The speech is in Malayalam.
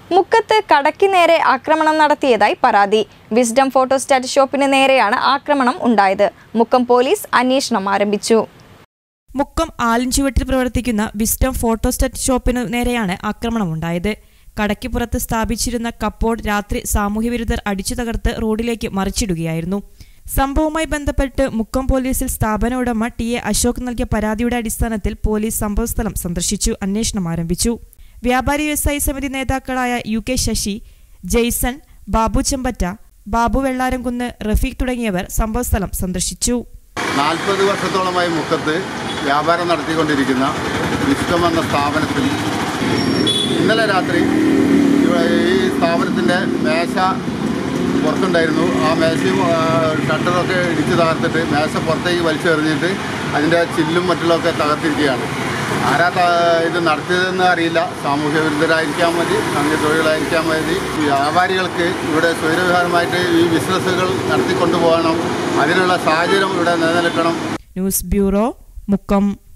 മുക്കത്ത് കടയ്ക്ക് നേരെ ആക്രമണം നടത്തിയതായി പരാതി വിസ്ഡം ഫോട്ടോസ്റ്റാറ്റ് ഷോപ്പിന് നേരെയാണ് ആക്രമണം ഉണ്ടായത് മുക്കം പോലീസ് അന്വേഷണം ആരംഭിച്ചു മുക്കം ആലിൻചുവട്ടിൽ പ്രവർത്തിക്കുന്ന വിസ്റ്റം ഫോട്ടോസ്റ്റാറ്റ് ഷോപ്പിനു നേരെയാണ് ആക്രമണമുണ്ടായത് കടയ്ക്ക് പുറത്ത് സ്ഥാപിച്ചിരുന്ന കപ്പോർഡ് രാത്രി സാമൂഹ്യവിരുദ്ധർ അടിച്ചു തകർത്ത് റോഡിലേക്ക് മറിച്ചിടുകയായിരുന്നു സംഭവവുമായി ബന്ധപ്പെട്ട് മുക്കം പോലീസിൽ സ്ഥാപന ഉടമ ടി എ അശോക് നൽകിയ പരാതിയുടെ അടിസ്ഥാനത്തിൽ പോലീസ് സംഭവസ്ഥലം സന്ദർശിച്ചു അന്വേഷണം ആരംഭിച്ചു വ്യാപാരി വ്യവസായി സമിതി നേതാക്കളായ യു കെ ശശി ജെയ്സൺ ബാബു ചെമ്പറ്റ ബാബു വെള്ളാരംകുന്ന് റഫീഖ് തുടങ്ങിയവർ സംഭവസ്ഥലം സന്ദർശിച്ചു നാൽപ്പത് വർഷത്തോളമായി മുക്കത്ത് വ്യാപാരം നടത്തിക്കൊണ്ടിരിക്കുന്ന വിശ്വം എന്ന സ്ഥാപനത്തിൽ ഇന്നലെ രാത്രി ഇവ- ഈ സ്ഥാപനത്തിൻ്റെ മേശ പുറത്തുണ്ടായിരുന്നു ആ മേശയും ആ, ഷട്ടറൊക്കെ ഇടിച്ച് തകർത്തിട്ട് മേശ പുറത്തേക്ക് വലിച്ചെറിഞ്ഞിട്ട് അതിൻ്റെ ചില്ലും മറ്റുള്ളതൊക്കെ തകർത്തിരിക്കുകയാണ് ആരാ ത- ഇത് നടത്തിയതെന്ന് അറിയില്ല സാമൂഹ്യ വിരുദ്ധരായിരിക്കാൻ മതി സംഘ തൊഴിലായിരിക്കാൻ മതി ഈ വ്യാപാരികൾക്ക് ഇവിടെ സ്വൈരവിഹാരമായിട്ട് ഈ ബിസിനസ്സുകൾ നടത്തിക്കൊണ്ടുപോകണം അതിനുള്ള സാഹചര്യം ഇവിടെ നിലനിൽക്കണം ന്യൂസ് ബ്യൂറോ മുക്കം